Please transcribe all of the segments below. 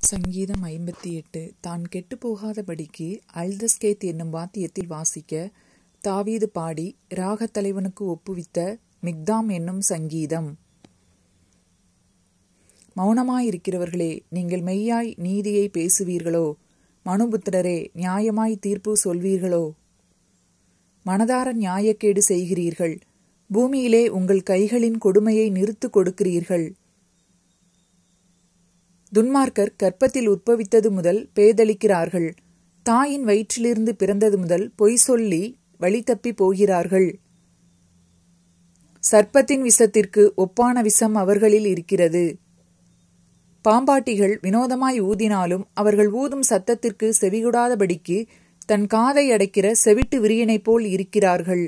சங்கீதம் ஐம்பத்தி எட்டு தான் கெட்டுப் போகாதபடிக்கு அல்தஸ்கேத் என்னும் வாத்தியத்தில் வாசிக்க தாவீது பாடி ராகத் தலைவனுக்கு ஒப்புவித்த மிக்தாம் என்னும் சங்கீதம் மௌனமாயிருக்கிறவர்களே நீங்கள் மெய்யாய் நீதியை பேசுவீர்களோ மனுபுத்திரரே நியாயமாய் தீர்ப்பு சொல்வீர்களோ மனதார நியாயக்கேடு செய்கிறீர்கள் பூமியிலே உங்கள் கைகளின் கொடுமையை நிறுத்து கொடுக்கிறீர்கள் துன்மார்க்கர் கற்பத்தில் உற்பவித்தது முதல் பேதலிக்கிறார்கள் தாயின் வயிற்றிலிருந்து பிறந்தது முதல் பொய் சொல்லி வழி தப்பி போகிறார்கள் சர்ப்பத்தின் விஷத்திற்கு ஒப்பான விஷம் அவர்களில் இருக்கிறது பாம்பாட்டிகள் வினோதமாய் ஊதினாலும் அவர்கள் ஊதும் சத்தத்திற்கு செவிகொடாதபடிக்கு தன் காதை அடைக்கிற செவிட்டு விரியனைப் போல் இருக்கிறார்கள்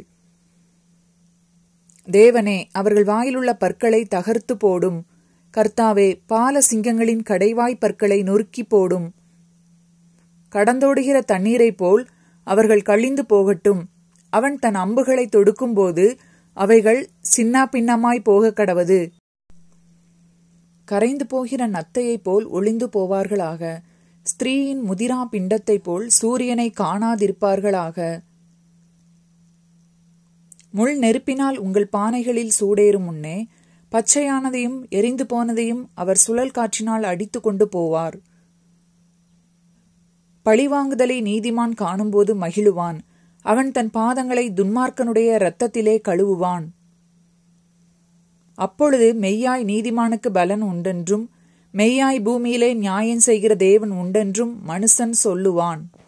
தேவனே அவர்கள் வாயிலுள்ள பற்களை தகர்த்து போடும் கர்த்தாவே பால சிங்கங்களின் கடைவாய் பற்களை நொறுக்கி போடும் கடந்தோடுகிற தண்ணீரைப் போல் அவர்கள் கழிந்து போகட்டும் அவன் தன் அம்புகளை தொடுக்கும்போது அவைகள் சின்னா பின்னமாய் போக கடவது கரைந்து போகிற நத்தையைப் போல் ஒளிந்து போவார்களாக ஸ்திரீயின் முதிரா பிண்டத்தைப் போல் சூரியனை காணாதிருப்பார்களாக முள் நெருப்பினால் உங்கள் பானைகளில் சூடேறும் முன்னே பச்சையானதையும் எரிந்து போனதையும் அவர் சுழல் காற்றினால் அடித்து கொண்டு போவார் பழிவாங்குதலை நீதிமான் காணும்போது மகிழுவான் அவன் தன் பாதங்களை துன்மார்க்கனுடைய இரத்தத்திலே கழுவுவான் அப்பொழுது மெய்யாய் நீதிமானுக்கு பலன் உண்டென்றும் மெய்யாய் பூமியிலே நியாயம் செய்கிற தேவன் உண்டென்றும் மனுஷன் சொல்லுவான்